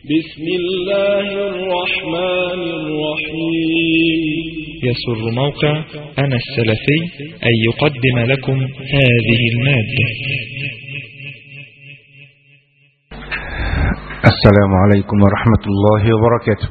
بسم الله الرحمن الرحيم يسر موقع أنا السلفي أن يقدم لكم هذه المادة السلام عليكم ورحمة الله وبركاته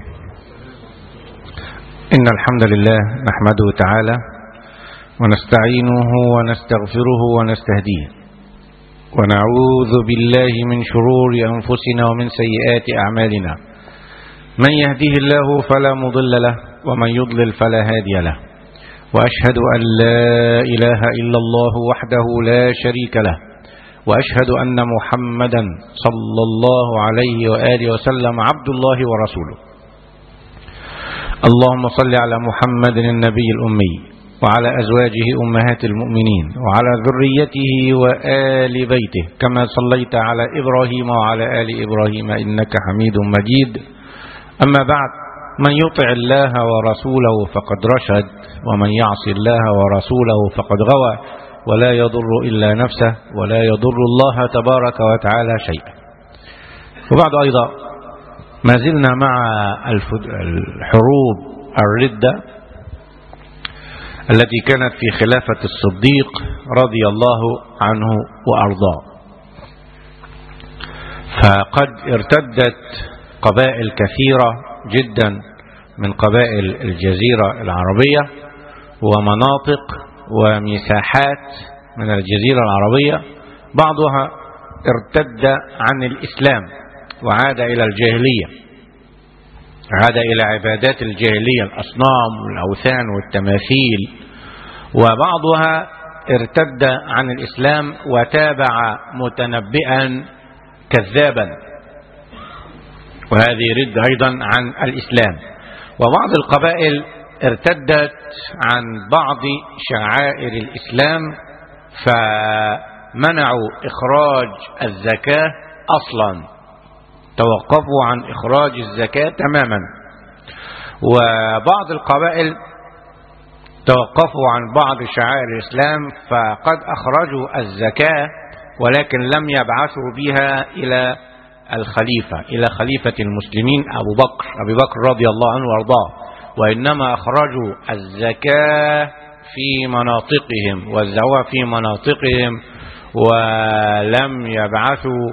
إن الحمد لله نحمده تعالى ونستعينه ونستغفره ونستهديه ونعوذ بالله من شرور أنفسنا ومن سيئات أعمالنا من يهده الله فلا مضل له ومن يضلل فلا هادي له وأشهد أن لا إله إلا الله وحده لا شريك له وأشهد أن محمدا صلى الله عليه وآله وسلم عبد الله ورسوله اللهم صل على محمد النبي الأمي وعلى أزواجه أمهات المؤمنين وعلى ذريته وآل بيته كما صليت على إبراهيم وعلى آل إبراهيم إنك حميد مجيد أما بعد من يطع الله ورسوله فقد رشد ومن يعص الله ورسوله فقد غوى ولا يضر إلا نفسه ولا يضر الله تبارك وتعالى شيئا وبعد أيضا ما زلنا مع الحروب الردة التي كانت في خلافة الصديق رضي الله عنه وأرضاه فقد ارتدت قبائل كثيرة جدا من قبائل الجزيرة العربية ومناطق ومساحات من الجزيرة العربية بعضها ارتد عن الإسلام وعاد إلى الجاهلية عاد إلى عبادات الجاهلية الأصنام والأوثان والتماثيل وبعضها ارتد عن الإسلام وتابع متنبئا كذابا وهذه رد أيضا عن الإسلام وبعض القبائل ارتدت عن بعض شعائر الإسلام فمنعوا إخراج الزكاة أصلا توقفوا عن إخراج الزكاة تماما وبعض القبائل توقفوا عن بعض شعائر الإسلام فقد أخرجوا الزكاة ولكن لم يبعثوا بها إلى الخليفة إلى خليفة المسلمين أبو بكر أبي بكر رضي الله عنه وارضاه وإنما أخرجوا الزكاة في مناطقهم وزعوها في مناطقهم ولم يبعثوا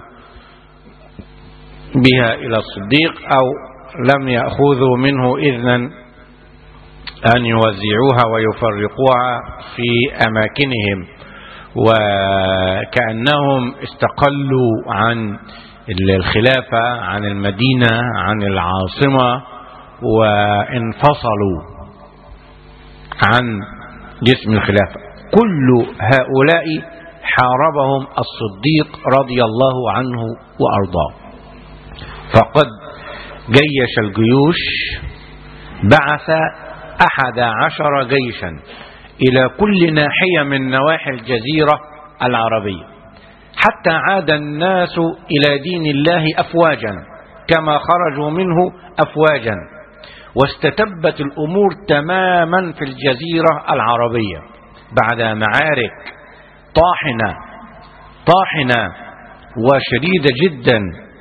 بها إلى الصديق أو لم يأخذوا منه إذنا أن يوزعوها ويفرقوها في أماكنهم وكأنهم استقلوا عن الخلافة عن المدينة عن العاصمة وانفصلوا عن جسم الخلافة كل هؤلاء حاربهم الصديق رضي الله عنه وأرضاه فقد جيش الجيوش بعث أحد عشر جيشا إلى كل ناحية من نواحي الجزيرة العربية حتى عاد الناس إلى دين الله أفواجا كما خرجوا منه أفواجا واستتبت الأمور تماما في الجزيرة العربية بعد معارك طاحنة طاحنة وشديدة جدا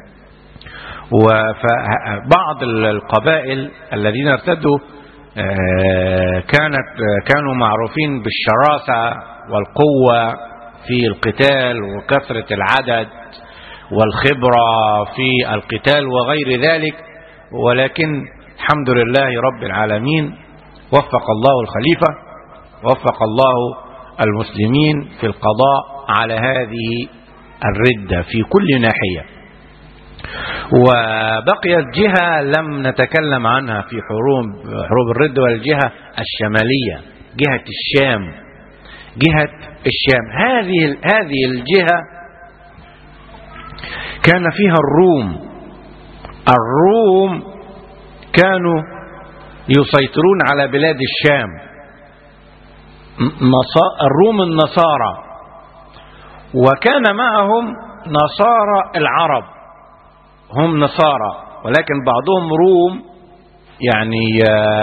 وبعض القبائل الذين ارتدوا كانت كانوا معروفين بالشراسة والقوة في القتال وكثرة العدد والخبرة في القتال وغير ذلك ولكن الحمد لله رب العالمين وفق الله الخليفة وفق الله المسلمين في القضاء على هذه الردة في كل ناحية وبقيت جهة لم نتكلم عنها في حروب حروب الرد والجهة الشمالية جهة الشام جهة الشام هذه هذه الجهة كان فيها الروم الروم كانوا يسيطرون على بلاد الشام الروم النصارى وكان معهم نصارى العرب هم نصارى ولكن بعضهم روم يعني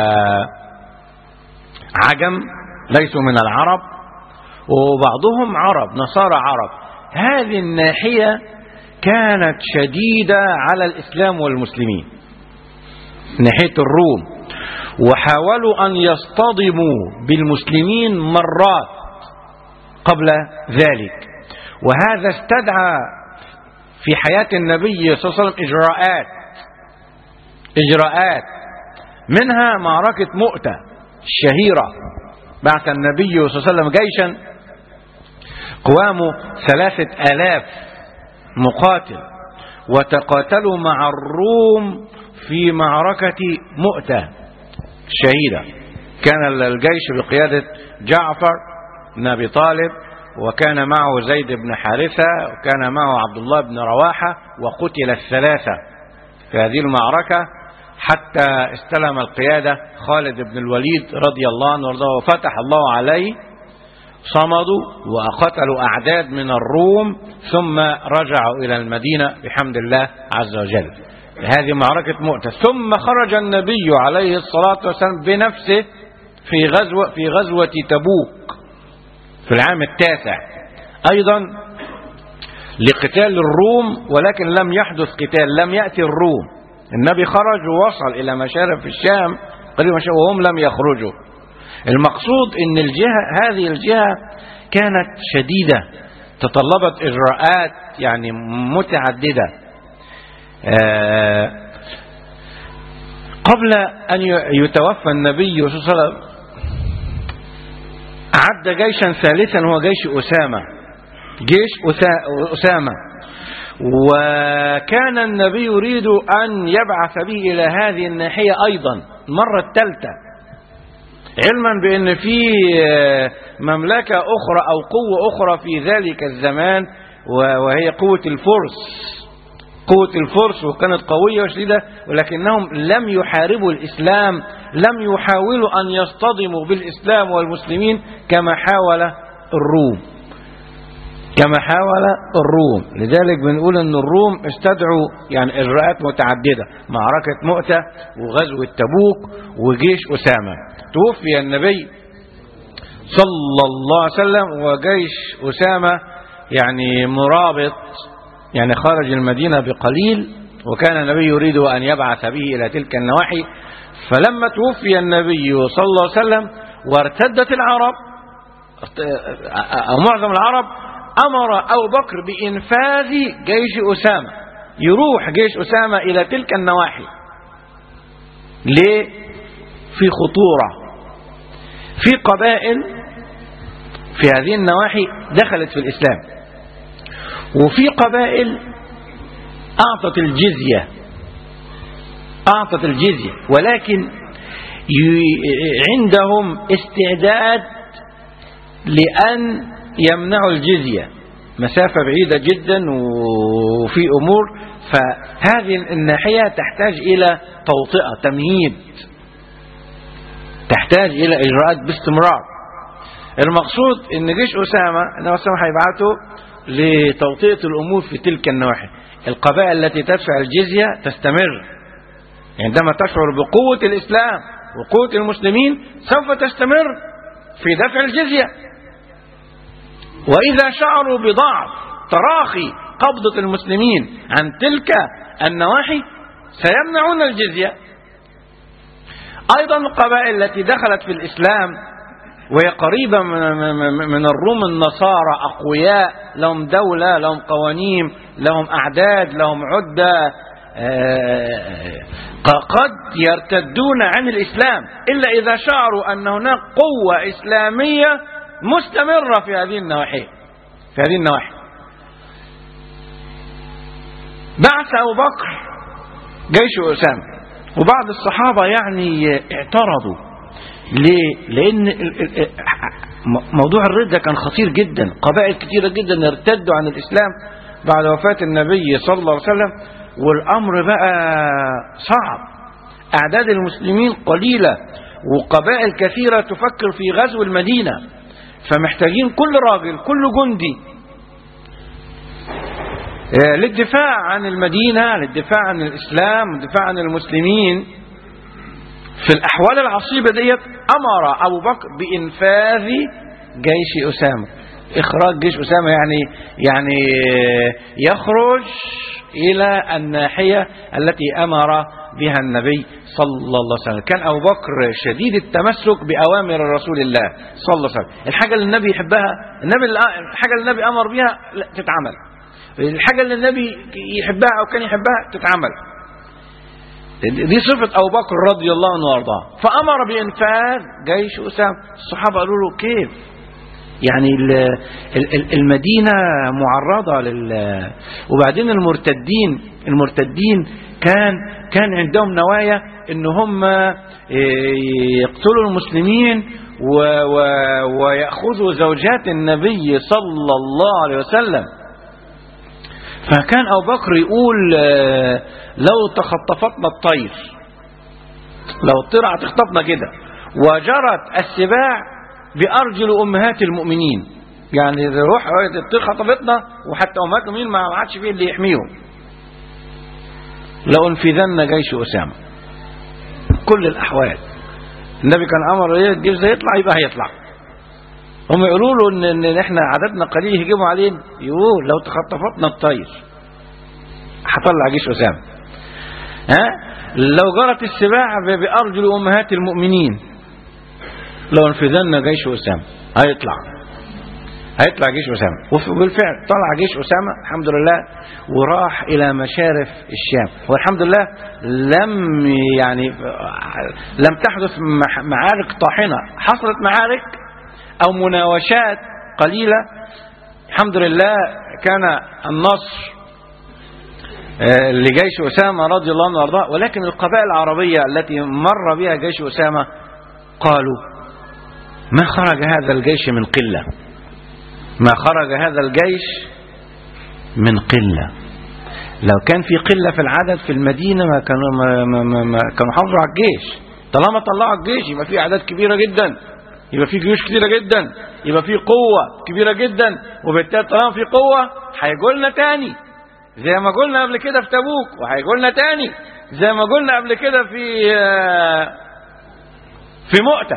عجم ليسوا من العرب وبعضهم عرب نصارى عرب هذه الناحية كانت شديدة على الإسلام والمسلمين ناحية الروم وحاولوا أن يصطدموا بالمسلمين مرات قبل ذلك وهذا استدعى في حياة النبي صلى الله عليه وسلم إجراءات إجراءات منها معركة مؤتة الشهيرة بعث النبي صلى الله عليه وسلم جيشا قوامه ثلاثة آلاف مقاتل وتقاتلوا مع الروم في معركة مؤتة الشهيدة كان الجيش بقيادة جعفر بن أبي طالب وكان معه زيد بن حارثة وكان معه عبد الله بن رواحة وقتل الثلاثة في هذه المعركة حتى استلم القيادة خالد بن الوليد رضي الله عنه وارضاه وفتح الله عليه صمدوا وقتلوا أعداد من الروم ثم رجعوا إلى المدينة بحمد الله عز وجل هذه معركة مؤتة ثم خرج النبي عليه الصلاة والسلام بنفسه في غزوة في غزوة تبوك في العام التاسع أيضا لقتال الروم ولكن لم يحدث قتال لم يأتي الروم النبي خرج ووصل إلى مشارف الشام قريب مشارف وهم لم يخرجوا المقصود ان الجهة هذه الجهة كانت شديدة تطلبت اجراءات يعني متعددة آه قبل ان يتوفى النبي صلى الله عليه وسلم عد جيشا ثالثا هو جيش أسامة جيش أسامة وكان النبي يريد أن يبعث به إلى هذه الناحية أيضا المرة الثالثة علما بأن في مملكة أخرى أو قوة أخرى في ذلك الزمان وهي قوة الفرس قوة الفرس وكانت قوية وشديدة ولكنهم لم يحاربوا الإسلام لم يحاولوا أن يصطدموا بالإسلام والمسلمين كما حاول الروم كما حاول الروم لذلك بنقول ان الروم استدعوا يعني اجراءات متعدده معركه مؤته وغزوه تبوك وجيش اسامه توفي النبي صلى الله عليه وسلم وجيش اسامه يعني مرابط يعني خرج المدينه بقليل وكان النبي يريد ان يبعث به الى تلك النواحي فلما توفي النبي صلى الله عليه وسلم وارتدت العرب او معظم العرب أمر أبو بكر بإنفاذ جيش أسامة يروح جيش أسامة إلى تلك النواحي ليه؟ في خطورة في قبائل في هذه النواحي دخلت في الإسلام وفي قبائل أعطت الجزية أعطت الجزية ولكن عندهم استعداد لأن يمنعوا الجزية مسافة بعيدة جدا وفي أمور فهذه الناحية تحتاج إلى توطئة تمهيد تحتاج إلى إجراءات باستمرار المقصود ان جيش أسامة ان أسامة هيبعته لتوطئة الأمور في تلك النواحي القبائل التي تدفع الجزية تستمر عندما تشعر بقوة الإسلام وقوة المسلمين سوف تستمر في دفع الجزية وإذا شعروا بضعف تراخي قبضة المسلمين عن تلك النواحي سيمنعون الجزية أيضا القبائل التي دخلت في الإسلام وهي قريبة من الروم النصارى أقوياء لهم دولة لهم قوانين لهم أعداد لهم عدة قد يرتدون عن الإسلام إلا إذا شعروا أن هناك قوة إسلامية مستمرة في هذه النواحي في هذه النواحي بعث أبو بكر جيش أسامة وبعض الصحابة يعني اعترضوا ليه؟ لأن موضوع الردة كان خطير جدا قبائل كثيرة جدا ارتدوا عن الإسلام بعد وفاة النبي صلى الله عليه وسلم والأمر بقى صعب أعداد المسلمين قليلة وقبائل كثيرة تفكر في غزو المدينة فمحتاجين كل راجل كل جندي للدفاع عن المدينة للدفاع عن الإسلام للدفاع عن المسلمين في الأحوال العصيبة ديت أمر أبو بكر بإنفاذ جيش أسامة إخراج جيش أسامة يعني يعني يخرج إلى الناحية التي أمر بها النبي صلى الله عليه وسلم كان أبو بكر شديد التمسك بأوامر رسول الله صلى الله عليه وسلم الحاجة اللي النبي يحبها النبي الحاجة اللي النبي أمر بها لا تتعمل الحاجة اللي النبي يحبها أو كان يحبها تتعمل دي صفة أبو بكر رضي الله عنه وارضاه فأمر بإنفاذ جيش أسامة الصحابة قالوا له كيف يعني ال- ال- ال- المدينة معرضة لل وبعدين المرتدين المرتدين كان كان عندهم نوايا ان هم إيه، يقتلوا المسلمين و و ويأخذوا زوجات النبي صلى الله عليه وسلم فكان أبو بكر يقول آه، لو تخطفتنا الطير لو الطير هتخطفنا كده وجرت السباع بأرجل أمهات المؤمنين يعني روح الطير خطفتنا وحتى أمهات المؤمنين ما عادش فيه اللي يحميهم لأنفذن جيش أسامة كل الأحوال النبي كان أمر إيه الجيش ده يطلع يبقى هيطلع هم يقولوا له إن, إن إحنا عددنا قليل يهجموا علينا يقول لو تخطفتنا الطير هطلع جيش أسامة ها لو جرت السباع ب- بأرجل أمهات المؤمنين لو انفذن جيش أسامة هيطلع هيطلع جيش أسامة وبالفعل طلع جيش أسامة الحمد لله وراح إلى مشارف الشام والحمد لله لم يعني لم تحدث مح- معارك طاحنة حصلت معارك أو مناوشات قليلة الحمد لله كان النصر آه، لجيش أسامة رضي الله عنه وارضاه ولكن القبائل العربية التي مر بها جيش أسامة قالوا ما خرج هذا الجيش من قلة ما خرج هذا الجيش من قلة لو كان في قلة في العدد في المدينة ما كانوا ما ما ما ما كانوا حافظوا على الجيش طالما طلعوا الجيش يبقى في أعداد كبيرة جدا يبقى في جيوش كتيرة جدا يبقى في قوة كبيرة جدا وبالتالي طالما في قوة هيجوا لنا تاني زي ما قلنا قبل كده في تبوك وهيجوا لنا تاني زي ما قلنا قبل كده في آه، في مؤتة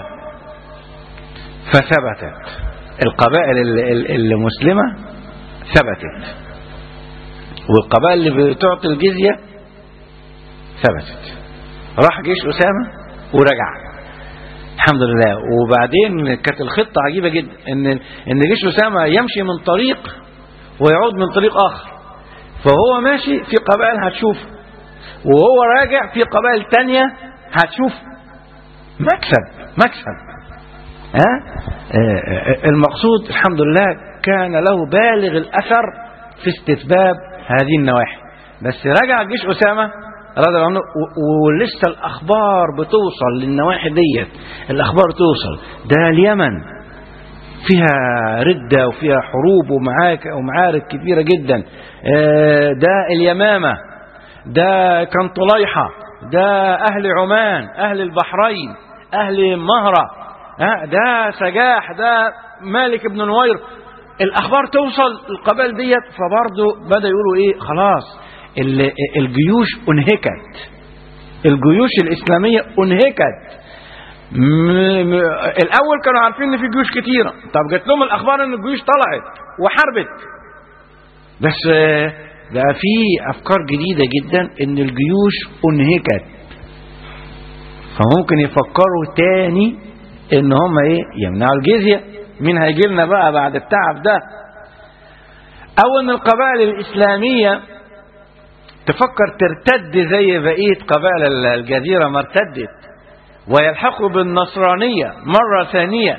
فثبتت القبائل ال- ال- المسلمة ثبتت والقبائل اللي بتعطي الجزية ثبتت راح جيش أسامة ورجع الحمد لله وبعدين كانت الخطة عجيبة جدا ان ان جيش أسامة يمشي من طريق ويعود من طريق آخر فهو ماشي في قبائل هتشوف وهو راجع في قبائل تانية هتشوف مكسب مكسب ها آه، المقصود الحمد لله كان له بالغ الأثر في استتباب هذه النواحي بس رجع الجيش أسامة رضي الله عنه و- ولسه الأخبار بتوصل للنواحي ديت الأخبار توصل ده اليمن فيها ردة وفيها حروب ومعارك ومعارك كبيرة جدا آه، ده اليمامة ده كان طليحة ده أهل عمان أهل البحرين أهل مهرة ها، ده سجاح ده مالك بن نوير الأخبار توصل القبائل ديت فبرضه بدأ يقولوا إيه خلاص ال- الجيوش أنهكت الجيوش الإسلامية أنهكت م- م- الاول كانوا عارفين ان في جيوش كتيره طب جات لهم الاخبار ان الجيوش طلعت وحاربت بس آه، ده في افكار جديده جدا ان الجيوش انهكت فممكن يفكروا تاني ان هم ايه يمنعوا الجزيه مين هيجي لنا بقى بعد التعب ده او ان القبائل الاسلاميه تفكر ترتد زي بقيه قبائل الجزيره ما ارتدت ويلحقوا بالنصرانية مرة ثانية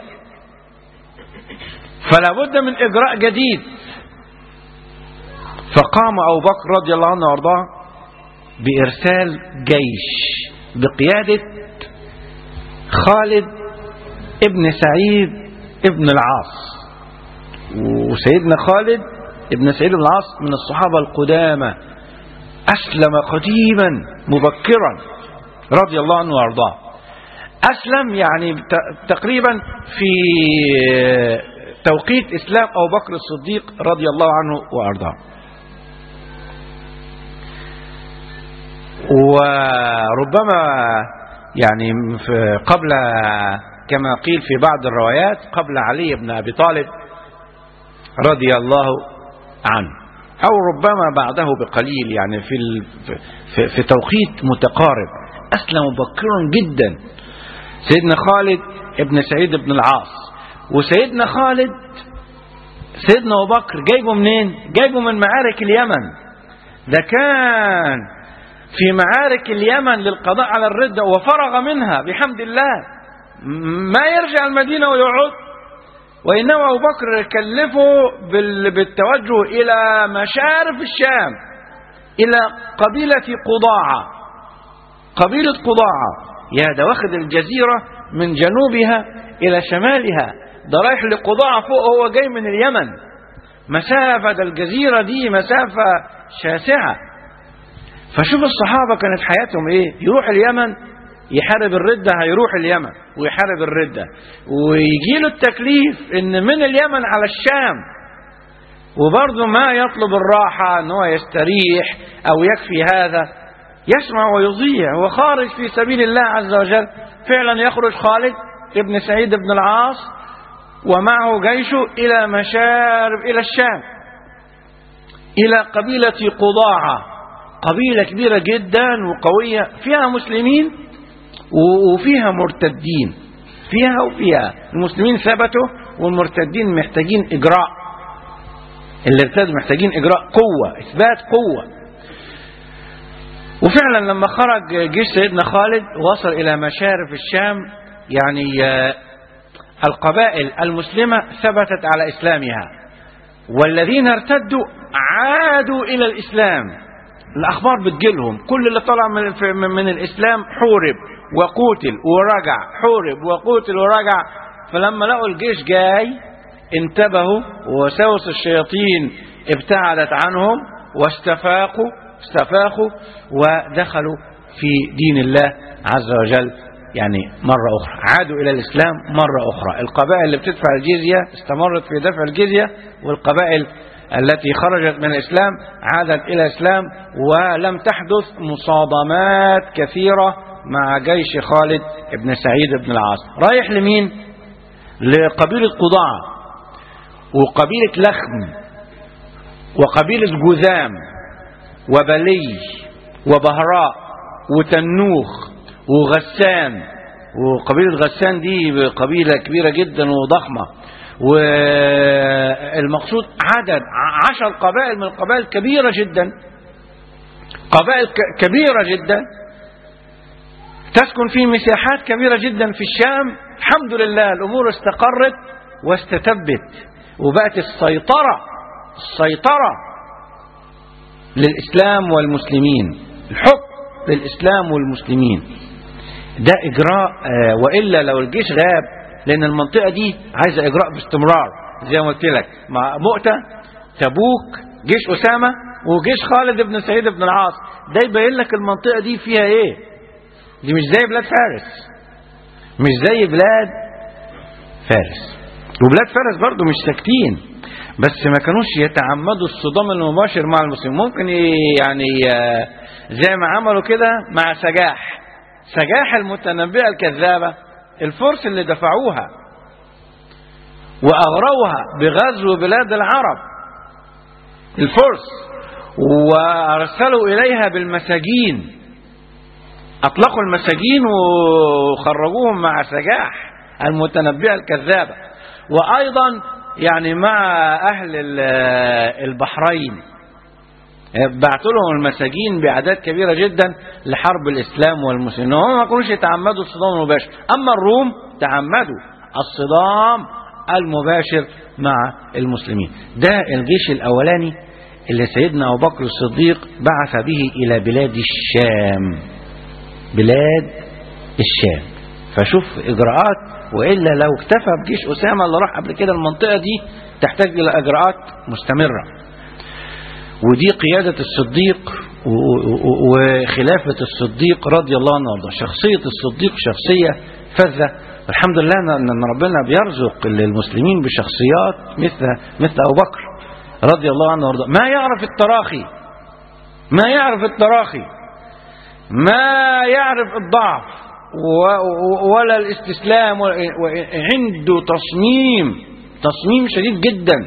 فلا بد من إجراء جديد فقام أبو بكر رضي الله عنه وارضاه بإرسال جيش بقيادة خالد ابن سعيد ابن العاص وسيدنا خالد ابن سعيد بن العاص من الصحابة القدامى أسلم قديما مبكرا رضي الله عنه وارضاه أسلم يعني ت- تقريبا في توقيت إسلام أبو بكر الصديق رضي الله عنه وأرضاه وربما يعني في قبل كما قيل في بعض الروايات قبل علي بن أبي طالب رضي الله عنه أو ربما بعده بقليل يعني في ال- في, في توقيت متقارب أسلم مبكرا جدا سيدنا خالد ابن سعيد بن العاص وسيدنا خالد سيدنا أبو بكر جايبه منين؟ جايبه من معارك اليمن ده كان في معارك اليمن للقضاء على الردة وفرغ منها بحمد الله ما يرجع المدينة ويقعد وإنما أبو بكر كلفه بال- بالتوجه إلى مشارف الشام إلى قبيلة قضاعة قبيلة قضاعة يا ده واخد الجزيرة من جنوبها إلى شمالها ده رايح لقضاعة فوق هو جاي من اليمن مسافة ده الجزيرة دي مسافة شاسعة فشوف الصحابة كانت حياتهم ايه يروح اليمن يحارب الردة هيروح اليمن ويحارب الردة ويجي له التكليف ان من اليمن على الشام وبرضه ما يطلب الراحة ان هو يستريح او يكفي هذا يسمع ويضيع هو خارج في سبيل الله عز وجل فعلا يخرج خالد ابن سعيد بن العاص ومعه جيشه إلى مشارب إلى الشام إلى قبيلة قضاعة قبيلة كبيرة جدا وقوية فيها مسلمين و- وفيها مرتدين فيها وفيها المسلمين ثبتوا والمرتدين محتاجين إجراء اللي ارتدوا محتاجين إجراء قوة إثبات قوة وفعلا لما خرج جيش سيدنا خالد وصل إلى مشارف الشام يعني آه، القبائل المسلمة ثبتت على إسلامها والذين ارتدوا عادوا إلى الإسلام الأخبار بتجيلهم كل اللي طلع من, في- من من الإسلام حورب وقتل ورجع حورب وقتل ورجع فلما لقوا الجيش جاي انتبهوا ووساوس الشياطين ابتعدت عنهم واستفاقوا استفاقوا ودخلوا في دين الله عز وجل يعني مرة أخرى عادوا إلى الإسلام مرة أخرى القبائل اللي بتدفع الجزية استمرت في دفع الجزية والقبائل التي خرجت من الإسلام عادت إلى الإسلام ولم تحدث مصادمات كثيرة مع جيش خالد بن سعيد بن العاص رايح لمين لقبيلة قضاعة وقبيلة لخم وقبيلة جذام وبلي وبهراء وتنوخ وغسان وقبيلة غسان دي قبيلة كبيرة جدا وضخمة والمقصود عدد عشر قبائل من القبائل كبيرة جدا قبائل ك- كبيرة جدا تسكن في مساحات كبيرة جدا في الشام الحمد لله الأمور استقرت واستتبت وبقت السيطرة السيطرة للإسلام والمسلمين الحكم للإسلام والمسلمين ده إجراء آه، وإلا لو الجيش غاب لأن المنطقة دي عايزة إجراء باستمرار زي ما قلت لك مع مؤتة تبوك جيش أسامة وجيش خالد بن سعيد بن العاص ده يبين لك المنطقة دي فيها إيه دي مش زي بلاد فارس مش زي بلاد فارس وبلاد فارس برضو مش ساكتين بس ما كانوش يتعمدوا الصدام المباشر مع المسلمين ممكن ي- يعني آه، زي ما عملوا كده مع سجاح سجاح المتنبئة الكذابة الفرس اللي دفعوها وأغروها بغزو بلاد العرب الفرس وأرسلوا إليها بالمساجين أطلقوا المساجين وخرجوهم مع سجاح المتنبئة الكذابة وأيضا يعني مع أهل ال- البحرين بعتوا لهم المساجين بأعداد كبيرة جدا لحرب الإسلام والمسلمين هم ما كانوش يتعمدوا الصدام المباشر أما الروم تعمدوا الصدام المباشر مع المسلمين ده الجيش الأولاني اللي سيدنا أبو بكر الصديق بعث به إلى بلاد الشام بلاد الشام فشوف إجراءات وإلا لو اكتفى بجيش أسامة اللي راح قبل كده المنطقة دي تحتاج إلى إجراءات مستمرة ودي قيادة الصديق و- و- وخلافة الصديق رضي الله عنه وارضاه شخصية الصديق شخصية فذة الحمد لله ان إن ربنا بيرزق المسلمين بشخصيات مثل مثل ابو بكر رضي الله عنه وارضاه ما يعرف التراخي ما يعرف التراخي ما يعرف الضعف و- و- ولا الاستسلام ولا- وعنده تصميم تصميم شديد جدا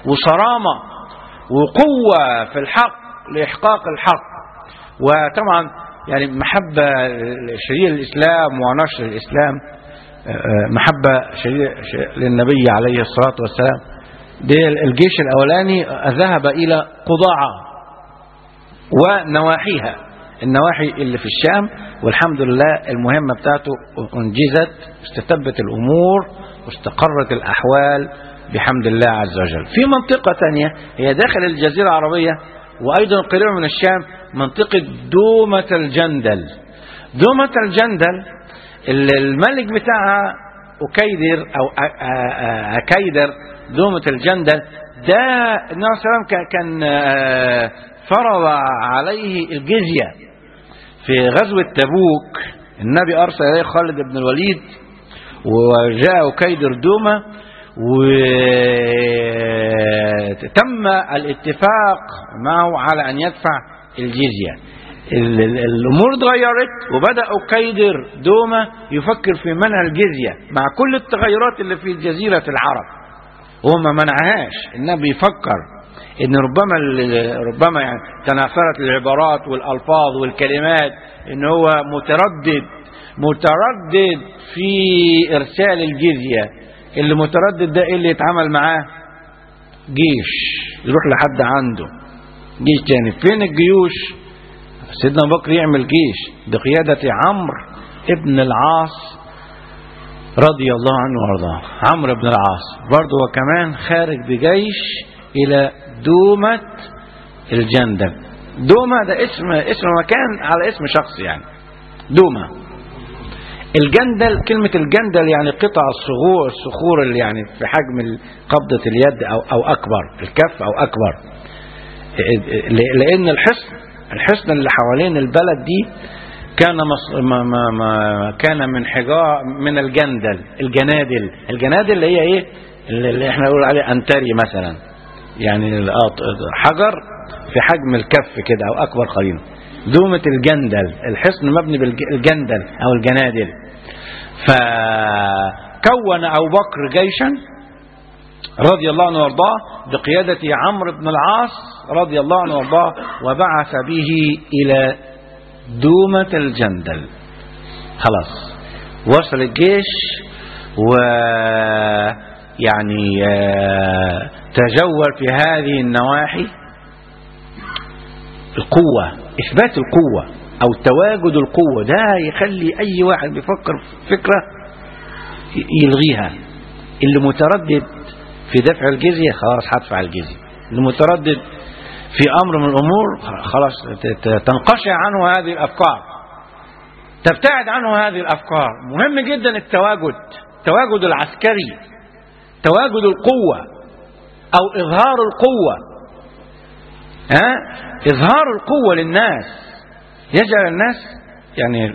وصرامة وقوة في الحق لإحقاق الحق وطبعا يعني محبة شديدة للإسلام ونشر الإسلام محبة شديدة للنبي عليه الصلاة والسلام دي الجيش الأولاني ذهب إلى قضاعة ونواحيها النواحي اللي في الشام والحمد لله المهمة بتاعته انجزت استتبت الأمور واستقرت الأحوال بحمد الله عز وجل في منطقة تانية هي داخل الجزيرة العربية وأيضا قريبة من الشام منطقة دومة الجندل دومة الجندل الملك بتاعها أكيدر أو أكيدر دومة الجندل ده النبي صلى الله عليه وسلم كان فرض عليه الجزية في غزوة تبوك النبي أرسل إليه خالد بن الوليد وجاء أكيدر دومة وتم الاتفاق معه على أن يدفع الجزية الأمور اتغيرت وبدأ أكيدر دومة يفكر في منع الجزية مع كل التغيرات اللي في جزيرة العرب هو ما منعهاش النبي يفكر ان ربما ربما يعني تناثرت العبارات والالفاظ والكلمات ان هو متردد متردد في ارسال الجزيه اللي متردد ده ايه اللي يتعامل معاه جيش يروح لحد عنده جيش تاني فين الجيوش سيدنا ابو بكر يعمل جيش بقياده عمرو ابن العاص رضي الله عنه وارضاه عمرو بن العاص برضه هو كمان خارج بجيش الى دومة الجندل دومة ده اسم اسم مكان على اسم شخص يعني دومة الجندل كلمة الجندل يعني قطع الصخور الصخور اللي يعني في حجم قبضة اليد أو أو أكبر الكف أو أكبر لأن الحصن الحصن اللي حوالين البلد دي كان مص... ما ما ما كان من حجار من الجندل الجنادل الجنادل اللي هي ايه اللي احنا نقول عليه انتري مثلا يعني حجر في حجم الكف كده او اكبر قليلا دومة الجندل الحصن مبني بالجندل او الجنادل فكون ابو بكر جيشا رضي الله عنه وارضاه بقيادة عمرو بن العاص رضي الله عنه وارضاه وبعث به الى دومة الجندل خلاص وصل الجيش و يعني تجول في هذه النواحي القوة إثبات القوة أو تواجد القوة ده يخلي أي واحد بيفكر في فكرة يلغيها اللي متردد في دفع الجزية خلاص هدفع الجزية اللي متردد في أمر من الأمور خلاص تنقشع عنه هذه الأفكار تبتعد عنه هذه الأفكار مهم جدا التواجد التواجد العسكري تواجد القوة أو إظهار القوة ها إظهار القوة للناس يجعل الناس يعني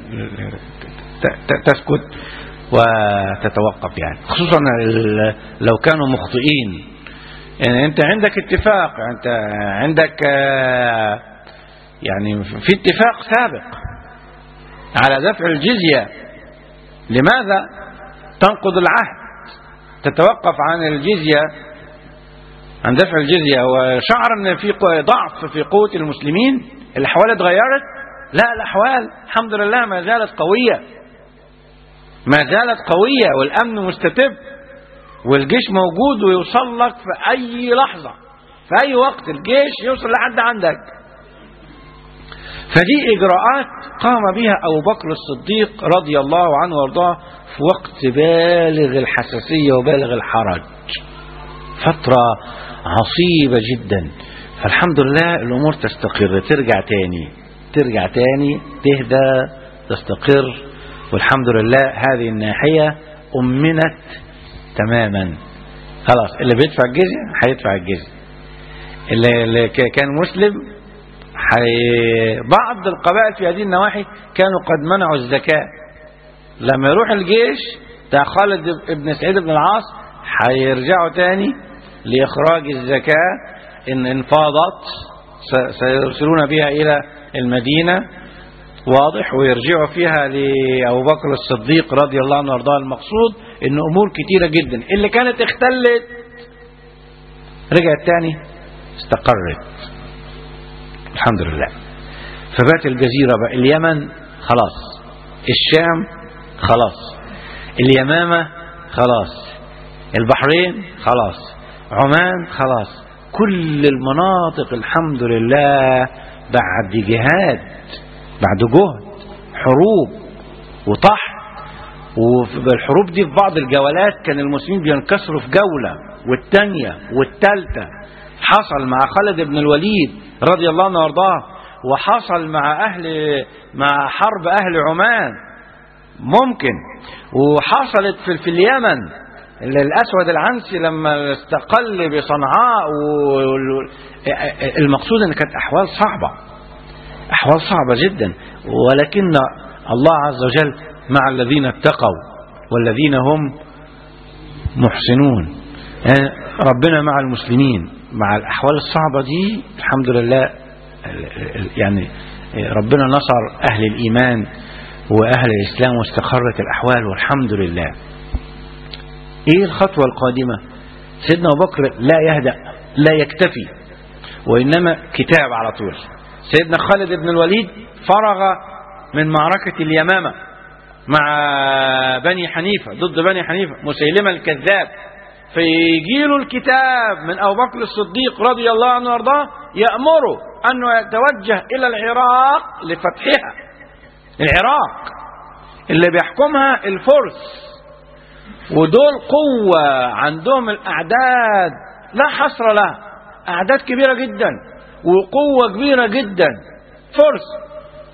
تسكت وتتوقف يعني خصوصا لو كانوا مخطئين يعني انت عندك اتفاق انت عندك يعني في اتفاق سابق على دفع الجزية لماذا تنقض العهد تتوقف عن الجزية عن دفع الجزية وشعر ان في ضعف في قوة المسلمين الاحوال اتغيرت لا الاحوال الحمد لله ما زالت قوية ما زالت قوية والامن مستتب والجيش موجود ويوصل لك في اي لحظة في اي وقت الجيش يوصل لحد عندك فدي اجراءات قام بها ابو بكر الصديق رضي الله عنه وارضاه في وقت بالغ الحساسية وبالغ الحرج فترة عصيبة جدا فالحمد لله الامور تستقر ترجع تاني ترجع تاني تهدى تستقر والحمد لله هذه الناحية أمنت تماما خلاص اللي بيدفع الجزية هيدفع الجزية اللي, اللي كان مسلم حي... بعض القبائل في هذه النواحي كانوا قد منعوا الزكاة لما يروح الجيش بتاع خالد بن سعيد بن العاص هيرجعوا تاني لإخراج الزكاة إن انفاضت سيرسلون بها إلى المدينة واضح ويرجعوا فيها لأبو بكر الصديق رضي الله عنه وارضاه المقصود إن أمور كتيرة جدا اللي كانت اختلت رجعت تاني استقرت الحمد لله فبات الجزيرة بقى اليمن خلاص الشام خلاص اليمامة خلاص البحرين خلاص عمان خلاص كل المناطق الحمد لله بعد جهاد بعد جهد حروب وطحن والحروب دي في بعض الجولات كان المسلمين بينكسروا في جولة والتانية والتالتة حصل مع خالد بن الوليد رضي الله عنه وارضاه وحصل مع أهل مع حرب أهل عمان ممكن وحصلت في, في اليمن الأسود العنسي لما استقل بصنعاء المقصود أن كانت أحوال صعبة أحوال صعبة جدا ولكن الله عز وجل مع الذين اتقوا والذين هم محسنون يعني ربنا مع المسلمين مع الأحوال الصعبة دي الحمد لله يعني ربنا نصر أهل الإيمان وأهل الإسلام واستقرت الأحوال والحمد لله إيه الخطوة القادمة سيدنا أبو بكر لا يهدأ لا يكتفي وإنما كتاب على طول سيدنا خالد بن الوليد فرغ من معركة اليمامة مع بني حنيفة ضد بني حنيفة مسيلمة الكذاب فيجي له الكتاب من أبو بكر الصديق رضي الله عنه وارضاه يأمره أنه يتوجه إلى العراق لفتحها العراق اللي بيحكمها الفرس ودول قوة عندهم الأعداد لا حصر لها أعداد كبيرة جدا وقوة كبيرة جدا فرس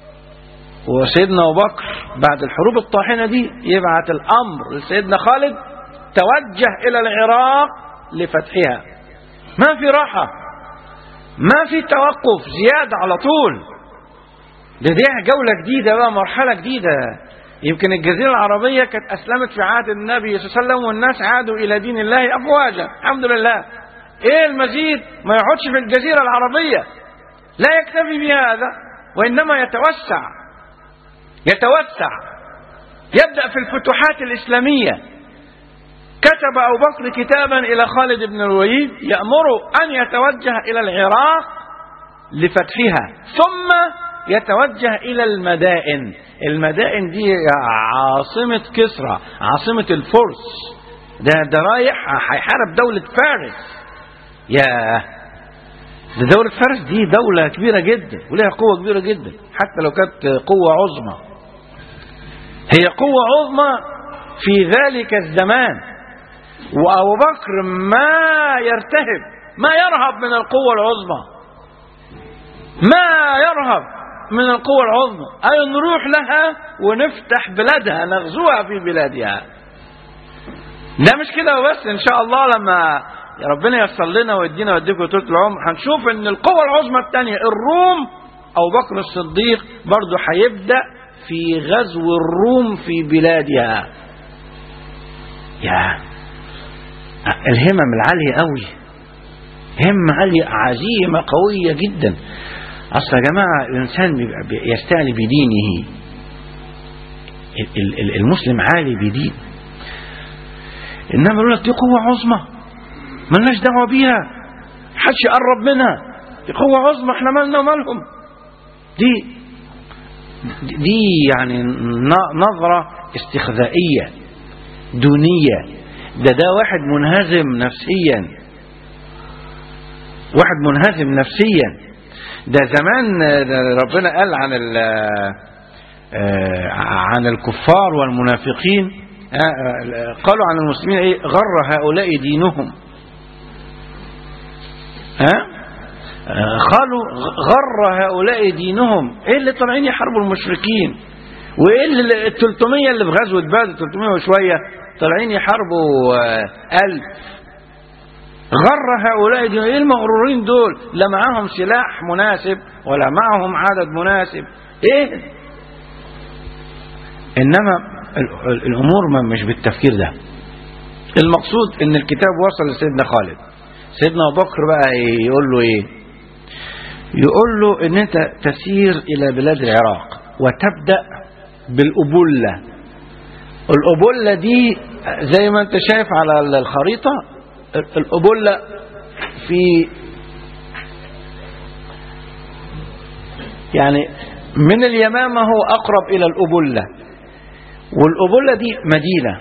وسيدنا أبو بكر بعد الحروب الطاحنة دي يبعت الأمر لسيدنا خالد توجه إلى العراق لفتحها ما في راحة ما في توقف زيادة على طول ده دي جولة جديدة بقى مرحلة جديدة يمكن الجزيرة العربية كانت أسلمت في عهد النبي صلى الله عليه وسلم والناس عادوا إلى دين الله أفواجا الحمد لله إيه المزيد ما يقعدش في الجزيرة العربية لا يكتفي بهذا وإنما يتوسع يتوسع يبدأ في الفتوحات الإسلامية كتب أبو بكر كتابا إلى خالد بن الوليد يأمره أن يتوجه إلى العراق لفتحها ثم يتوجه إلى المدائن المدائن دي عاصمة كسرى عاصمة الفرس ده ده رايح هيحارب دولة فارس يا ده دولة فارس دي دولة كبيرة جدا ولها قوة كبيرة جدا حتى لو كانت قوة عظمى هي قوة عظمى في ذلك الزمان وأبو بكر ما يرتهب ما يرهب من القوة العظمى ما يرهب من القوة العظمى أي نروح لها ونفتح بلادها نغزوها في بلادها ده مش كده وبس إن شاء الله لما ربنا ييسر لنا ويدينا ويديكم طول العمر هنشوف إن القوة العظمى الثانية الروم أبو بكر الصديق برضه هيبدأ في غزو الروم في بلادها يا الهمم العالية قوي همة عالية عزيمة قوية جدا أصل يا جماعة الإنسان يستعلي بدينه المسلم عالي بدين إنما يقول لك دي قوة عظمى ملناش دعوة بيها حدش يقرب منها دي قوة عظمى احنا مالنا ومالهم دي دي يعني نظرة استخذائية دونية ده ده واحد منهزم نفسيا واحد منهزم نفسيا ده زمان ربنا قال عن عن الكفار والمنافقين قالوا عن المسلمين ايه غر هؤلاء دينهم ها قالوا غر هؤلاء دينهم ايه اللي طالعين يحاربوا المشركين وايه اللي ال 300 اللي في غزوه بدر 300 وشويه طالعين يحاربوا ألف غر هؤلاء دي ايه المغرورين دول لا معاهم سلاح مناسب ولا معهم عدد مناسب ايه انما الامور مش بالتفكير ده المقصود ان الكتاب وصل لسيدنا خالد سيدنا ابو بكر بقى يقول له ايه يقول له ان انت تسير الى بلاد العراق وتبدا بالابله الابله دي زي ما انت شايف على الخريطه الابله في يعني من اليمامة هو أقرب إلى الأبلة والأبلة دي مدينة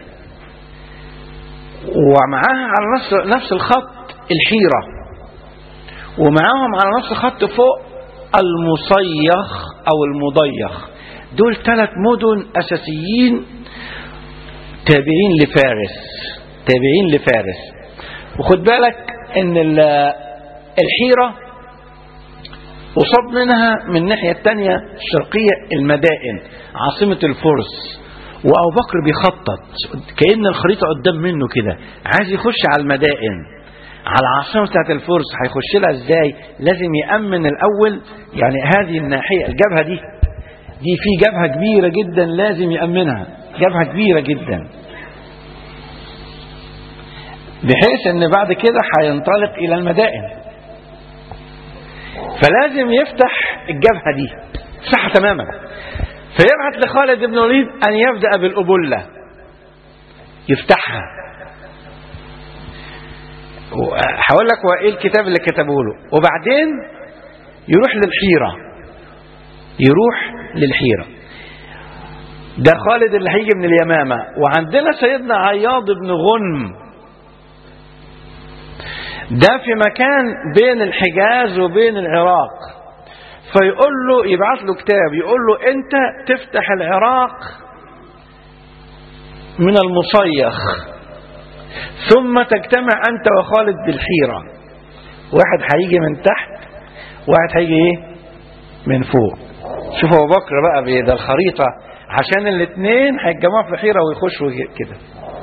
ومعاها على نفس نفس الخط الحيرة ومعاهم على نفس الخط فوق المصيخ أو المضيخ دول ثلاث مدن أساسيين تابعين لفارس تابعين لفارس وخد بالك ان الحيرة وصاب منها من الناحية التانية الشرقية المدائن عاصمة الفرس وأبو بكر بيخطط كأن الخريطة قدام منه كده عايز يخش على المدائن على العاصمة بتاعت الفرس هيخش لها ازاي لازم يأمن الأول يعني هذه الناحية الجبهة دي دي في جبهة كبيرة جدا لازم يأمنها جبهة كبيرة جدا بحيث ان بعد كده هينطلق الى المدائن فلازم يفتح الجبهة دي صح تماما فيبعث لخالد بن الوليد ان يبدأ بالأبلة يفتحها هقول لك هو ايه الكتاب اللي كتبه له وبعدين يروح للحيرة يروح للحيرة ده خالد اللي هيجي من اليمامة وعندنا سيدنا عياض بن غنم ده في مكان بين الحجاز وبين العراق فيقول له يبعث له كتاب يقول له انت تفتح العراق من المصيخ ثم تجتمع انت وخالد بالحيرة واحد هيجي من تحت واحد هيجي ايه من فوق شوف ابو بكر بقى بده الخريطة عشان الاثنين هيتجمعوا في الحيرة ويخشوا كده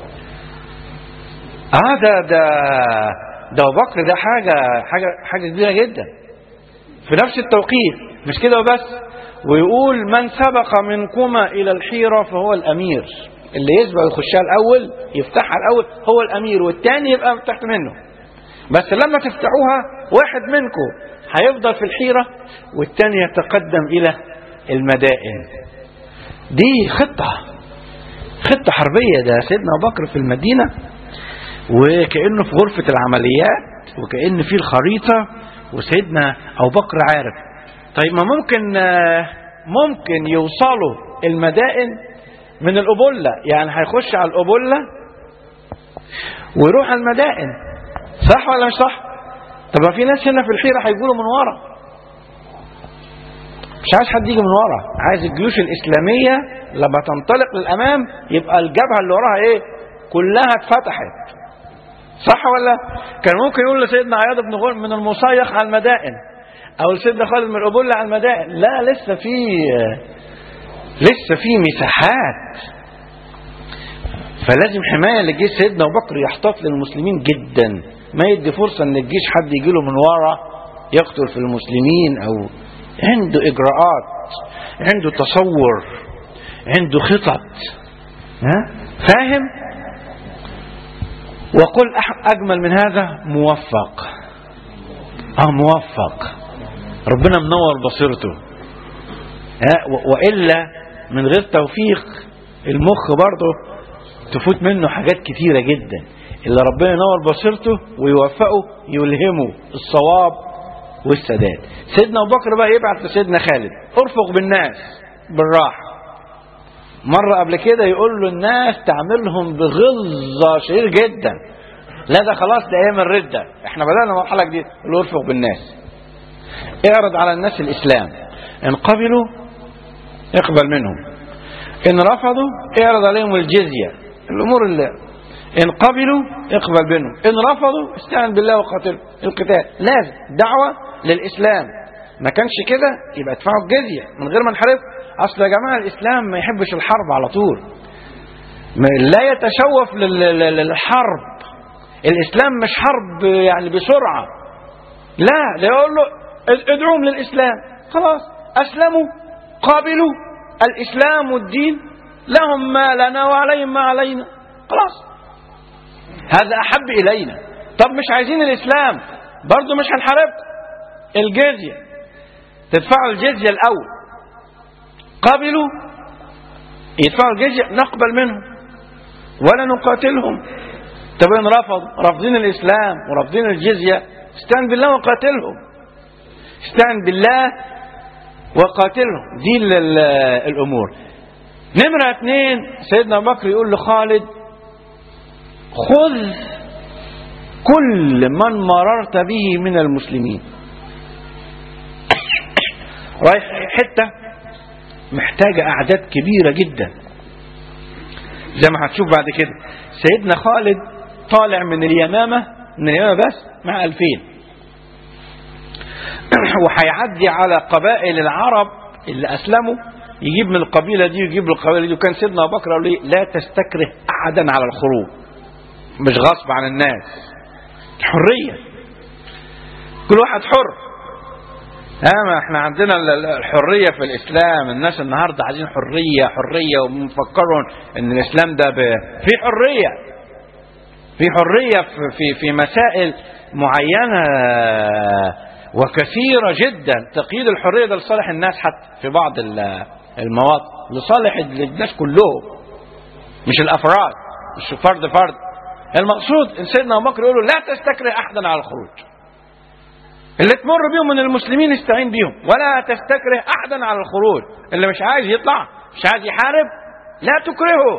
اه ده ده ده ابو بكر ده حاجة حاجة حاجة كبيرة جدا في نفس التوقيت مش كده وبس ويقول من سبق منكما إلى الحيرة فهو الأمير اللي يسبق يخشها الأول يفتحها الأول هو الأمير والتاني يبقى تحت منه بس لما تفتحوها واحد منكم هيفضل في الحيرة والتاني يتقدم إلى المدائن دي خطة خطة حربية ده سيدنا أبو بكر في المدينة وكأنه في غرفة العمليات وكأن في الخريطة وسيدنا أبو بكر عارف طيب ما ممكن ممكن يوصلوا المدائن من الأبلة يعني هيخش على الأبلة ويروح على المدائن صح ولا مش صح طب ما في ناس هنا في الحيرة هيقولوا من ورا مش عايز حد يجي من ورا عايز الجيوش الإسلامية لما تنطلق للأمام يبقى الجبهة اللي وراها إيه كلها اتفتحت صح ولا كان ممكن يقول لسيدنا عياض بن غول من المصيخ على المدائن او لسيدنا خالد من الأبولة على المدائن لا لسه في لسه في مساحات فلازم حماية لجيش سيدنا أبو بكر يحتاط للمسلمين جدا ما يدي فرصة ان الجيش حد يجي له من ورا يقتل في المسلمين او عنده اجراءات عنده تصور عنده خطط ها فاهم وقل أجمل من هذا موفق اه موفق ربنا منور بصيرته ها وإلا من غير توفيق المخ برضه تفوت منه حاجات كتيرة جدا اللي ربنا ينور بصيرته ويوفقه يلهمه الصواب والسداد سيدنا أبو بكر بقى يبعث لسيدنا خالد ارفق بالناس بالراحة مرة قبل كده يقول له الناس تعملهم بغلظة شديد جدا لا ده خلاص ده ايام الردة احنا بدأنا مرحلة جديدة اللي ارفق بالناس اعرض على الناس الاسلام ان قبلوا اقبل منهم ان رفضوا اعرض عليهم الجزية الامور اللي ان قبلوا اقبل منهم ان رفضوا استعن بالله وقاتل القتال لازم دعوة للاسلام ما كانش كده يبقى ادفعوا الجزية من غير ما نحارب اصل يا جماعة الاسلام ما يحبش الحرب على طول لا يتشوف للحرب الاسلام مش حرب يعني بسرعة لا ده يقول له ادعوهم للاسلام خلاص اسلموا قابلوا الاسلام والدين لهم ما لنا وعليهم ما علينا خلاص هذا احب الينا طب مش عايزين الاسلام برضه مش هنحاربكم الجزية تدفعوا الجزية الاول قبلوا يدفعوا الجزية نقبل منهم ولا نقاتلهم طب ان رفض رافضين الاسلام ورافضين الجزية استعن بالله وقاتلهم استعن بالله وقاتلهم دي ال- ال- الامور نمرة اثنين سيدنا أبو بكر يقول لخالد خذ كل من مررت به من المسلمين رايح حتة محتاجة أعداد كبيرة جدا زي ما هتشوف بعد كده سيدنا خالد طالع من اليمامة من اليمامة بس مع ألفين وهيعدي على قبائل العرب اللي أسلموا يجيب من القبيلة دي ويجيب من القبيلة دي وكان سيدنا أبو بكر قال لي لا تستكره أحدا على الخروج مش غصب عن الناس حرية كل واحد حر ها ما احنا عندنا ال- ال- الحرية في الإسلام الناس النهاردة عايزين حرية حرية ومفكرون ان الإسلام ده ب... في حرية في حرية في, في, في مسائل معينة وكثيرة جدا تقييد الحرية ده لصالح الناس حتى في بعض ال- المواطن لصالح الناس كلهم مش الأفراد مش فرد فرد المقصود ان سيدنا ابو بكر يقول له لا تستكره احدا على الخروج اللي تمر بيهم من المسلمين استعين بيهم ولا تستكره احدا على الخروج اللي مش عايز يطلع مش عايز يحارب لا تكرهه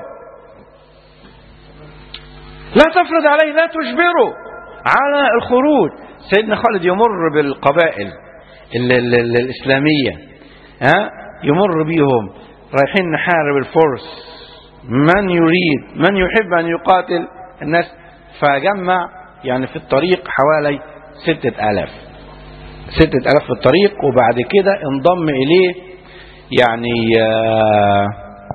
لا تفرض عليه لا تجبره على الخروج سيدنا خالد يمر بالقبائل ال ال ال الإسلامية ها يمر بيهم رايحين نحارب الفرس من يريد من يحب أن يقاتل الناس فجمع يعني في الطريق حوالي ستة آلاف ستة آلاف في الطريق وبعد كده انضم إليه يعني آه،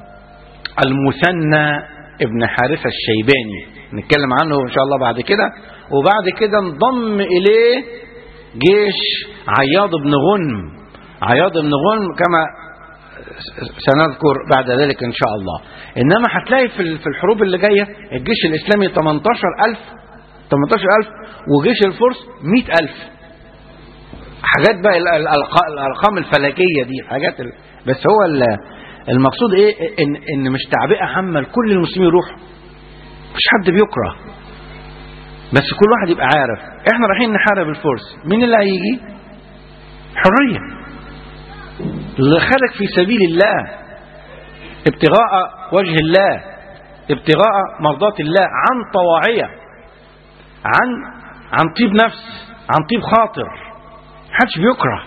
المثنى ابن حارثة الشيباني نتكلم عنه إن شاء الله بعد كده وبعد كده انضم إليه جيش عياض بن غنم عياض بن غنم كما سنذكر بعد ذلك إن شاء الله إنما هتلاقي في في الحروب اللي جاية الجيش الإسلامي 18000 18000 وجيش الفرس 100000 حاجات بقى ال- ال- الألق- الأرقام الفلكية دي حاجات ال... بس هو ال- المقصود إيه إن, إن مش تعبئة عامة لكل المسلمين يروحوا مش حد بيكره بس كل واحد يبقى عارف احنا رايحين نحارب الفرس مين اللي هيجي حرية اللي خلق في سبيل الله ابتغاء وجه الله ابتغاء مرضات الله عن طواعية عن عن طيب نفس عن طيب خاطر محدش بيكره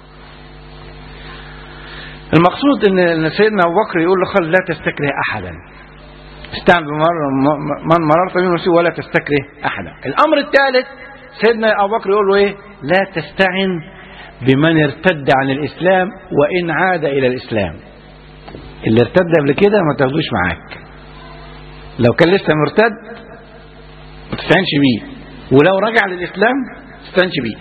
المقصود ان إن سيدنا ابو بكر يقول لخالد لا تستكره احدا استعن بمر من مررت به مسيء ولا تستكره احدا الامر الثالث سيدنا ابو بكر يقول له ايه لا تستعن بمن ارتد عن الاسلام وان عاد الى الاسلام اللي ارتد قبل كده ما تاخدوش معاك لو كان لسه مرتد ما تستعنش بيه ولو رجع للاسلام ما تستعنش بيه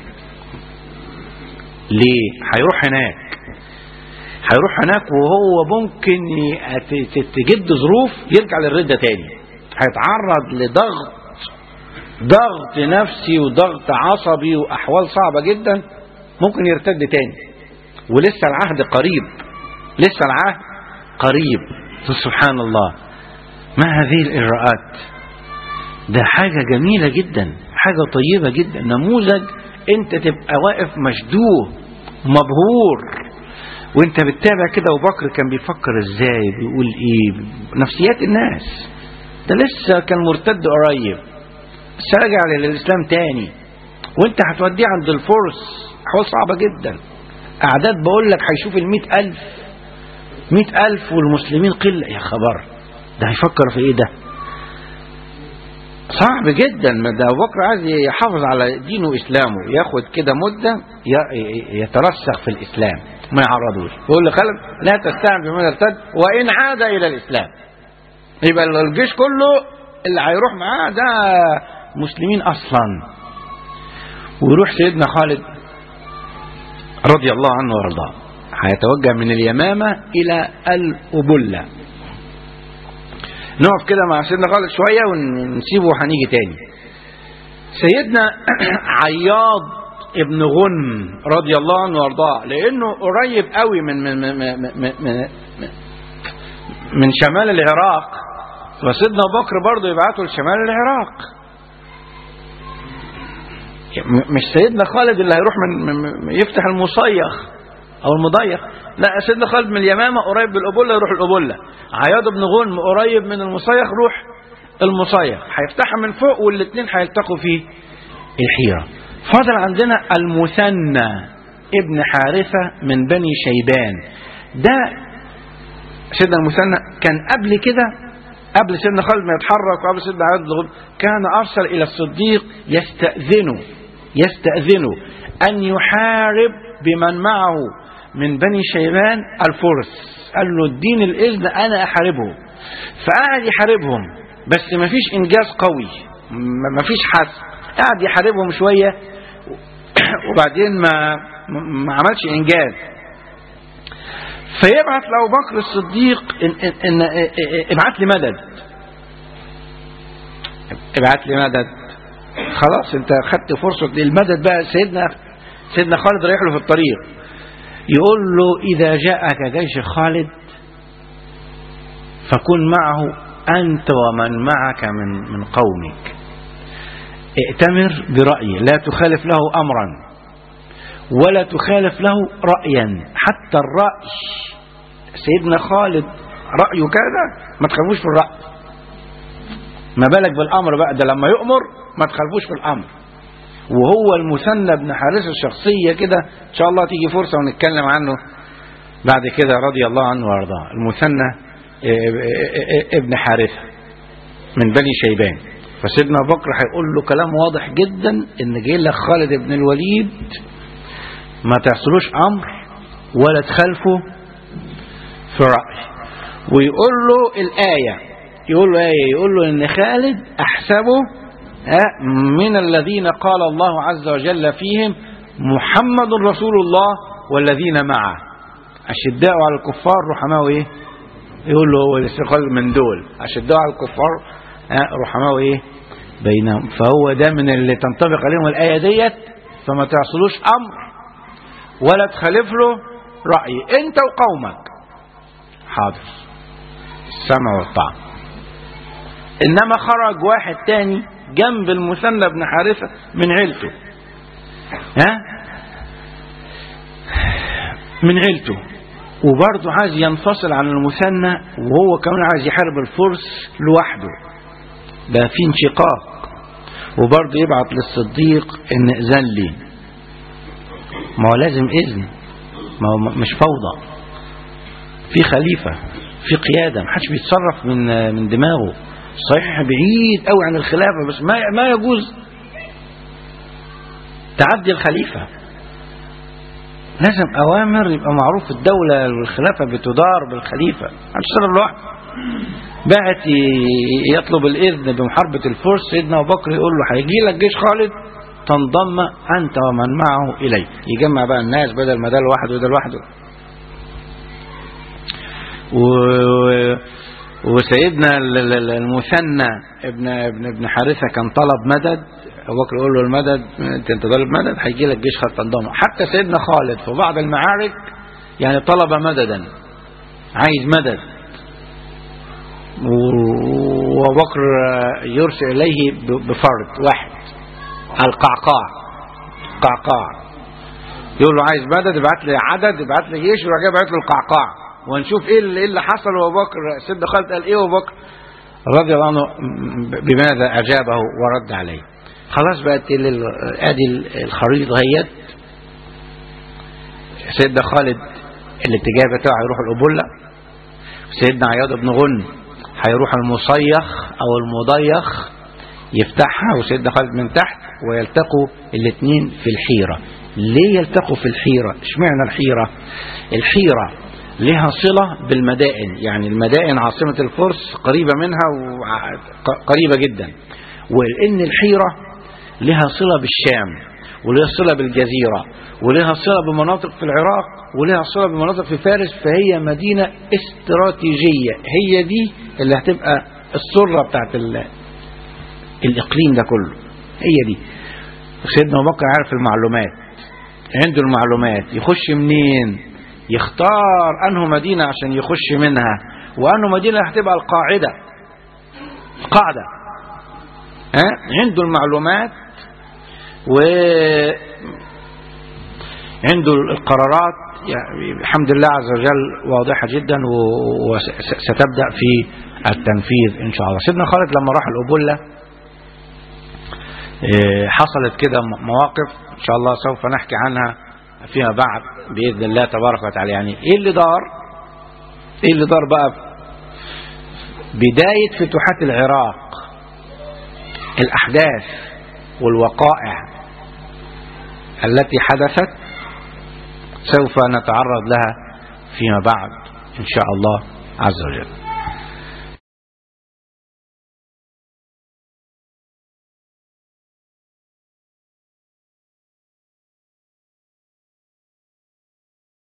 ليه هيروح هناك هيروح هناك وهو ممكن ي- ت- ت- تجد ظروف يرجع للردة تاني هيتعرض لضغط ضغط نفسي وضغط عصبي وأحوال صعبة جدا ممكن يرتد تاني ولسه العهد قريب لسه العهد قريب سبحان الله ما هذه الإجراءات ده حاجة جميلة جدا حاجة طيبة جدا نموذج انت تبقى واقف مشدوه مبهور وانت بتتابع كده ابو بكر كان بيفكر ازاي بيقول ايه نفسيات الناس ده لسه كان مرتد قريب بس رجع للاسلام تاني وانت هتوديه عند الفرس حوال صعبة جدا اعداد بقول لك هيشوف المئة الف مئة الف والمسلمين قلة يا خبر ده هيفكر في ايه ده صعب جدا ما ده ابو بكر عايز يحافظ على دينه واسلامه ياخد كده مده ي- يترسخ في الاسلام ما يعرضوش يقول لخالد لا تستعن بمن ارتد وان عاد الى الاسلام يبقى الجيش كله اللي هيروح معاه ده مسلمين اصلا ويروح سيدنا خالد رضي الله عنه وارضاه هيتوجه من اليمامه الى الابله نقف كده مع سيدنا خالد شوية ونسيبه وهنيجي تاني سيدنا عياض ابن غن رضي الله عنه وارضاه لانه قريب قوي من من من من, من, من, من شمال العراق وسيدنا ابو بكر برضه يبعته لشمال العراق م- مش سيدنا خالد اللي هيروح من من- من- يفتح المصيخ او المضيق لا سيدنا خالد من اليمامه قريب بالقبله يروح القبله عياض بن غنم قريب من المصيخ روح المصيخ هيفتحها من فوق والاثنين هيلتقوا في الحيره فاضل عندنا المثنى ابن حارثه من بني شيبان ده سيدنا المثنى كان قبل كده قبل سيدنا خالد ما يتحرك وقبل سيدنا عياض بن غنم كان ارسل الى الصديق يستاذنه يستاذنه ان يحارب بمن معه من بني شيبان الفرس قال له اديني الاذن انا احاربهم فقعد يحاربهم بس ما فيش انجاز قوي ما فيش حس قعد يحاربهم شويه وبعدين ما ما عملش انجاز فيبعت لابو بكر الصديق إن, إن, إن ابعت لي مدد ابعت لي مدد خلاص انت خدت فرصه المدد بقى سيدنا سيدنا خالد رايح له في الطريق يقول له اذا جاءك جيش خالد فكن معه انت ومن معك من من قومك ائتمر برأيه لا تخالف له امرا ولا تخالف له رأيا حتى الرأي سيدنا خالد رأيه كذا ما تخالفوش في الرأي ما بالك بالأمر بقى ده لما يؤمر ما تخالفوش في الأمر وهو المثنى بن حارثة الشخصية كده إن شاء الله تيجي فرصة ونتكلم عنه بعد كده رضي الله عنه وارضاه المثنى ابن حارثة من بني شيبان فسيدنا أبو بكر هيقول له كلام واضح جدا ان جاي لك خالد بن الوليد ما تعصلوش امر ولا تخالفوا في رأي ويقول له الآية يقول له ايه يقول له ان خالد احسبه من الذين قال الله عز وجل فيهم محمد رسول الله والذين معه أشداء على الكفار رحماء ايه يقول له هو الاستقلال من دول أشداء على الكفار رحماء ايه بينهم فهو ده من اللي تنطبق عليهم الآية ديت فما تعصلوش أمر ولا تخالف له رأي انت وقومك حاضر السمع والطاعة انما خرج واحد تاني جنب المثنى بن حارثة من عيلته ها من عيلته وبرضه عايز ينفصل عن المثنى وهو كمان عايز يحارب الفرس لوحده ده في انشقاق وبرضه يبعت للصديق ان اذن لي ما هو لازم اذن ما هو مش فوضى في خليفة في قيادة ما حدش بيتصرف من من دماغه صحيح بعيد قوي عن الخلافة بس ما ما يجوز تعدي الخليفة لازم أوامر يبقى معروف الدولة والخلافة بتدار بالخليفة محدش يتصرف لوحده بعت يطلب الإذن بمحاربة الفرس سيدنا أبو بكر يقول له هيجي لك جيش خالد تنضم أنت ومن معه إليه يجمع بقى الناس بدل ما ده لوحده وده لوحده و... وسيدنا المثنى ابن ابن ابن حارثة كان طلب مدد أبو بكر يقول له المدد انت طالب مدد هيجي لك جيش خالد تنضم حتى سيدنا خالد في بعض المعارك يعني طلب مددا عايز مدد وابو بكر يرسل اليه بفرد واحد القعقاع قعقاع يقول له عايز مدد ابعت لي عدد ابعت لي جيش وراح يبعت له القعقاع ونشوف ايه اللي, إيه اللي حصل وابو بكر سيدنا خالد قال ايه وابو بكر رضي الله عنه بماذا اجابه ورد عليه خلاص بقت ادي الخريطه هيت سيدنا خالد الاتجاه بتاعه هيروح القبله سيدنا عياض بن غن هيروح المصيخ او المضيخ يفتحها وسيدنا خالد من تحت ويلتقوا الاثنين في الحيرة ليه يلتقوا في الحيرة اشمعنى الحيرة الحيرة لها صلة بالمدائن يعني المدائن عاصمة الفرس قريبة منها وقريبة جدا ولأن الحيرة لها صلة بالشام ولها صلة بالجزيرة ولها صلة بمناطق في العراق ولها صلة بمناطق في فارس فهي مدينة استراتيجية هي دي اللي هتبقى السرة بتاعت الإقليم ده كله هي دي سيدنا أبو بكر عارف المعلومات عنده المعلومات يخش منين يختار أنه مدينة عشان يخش منها وأنه مدينة هتبقى القاعدة القاعدة ها عنده المعلومات عنده القرارات يعني الحمد لله عز وجل واضحة جدا وستبدأ في التنفيذ إن شاء الله سيدنا خالد لما راح الأبولة إيه، حصلت كده مواقف إن شاء الله سوف نحكي عنها فيما بعد بإذن الله تبارك وتعالى يعني إيه اللي دار إيه اللي دار بقى بداية فتوحات العراق الأحداث والوقائع التي حدثت سوف نتعرض لها فيما بعد إن شاء الله عز وجل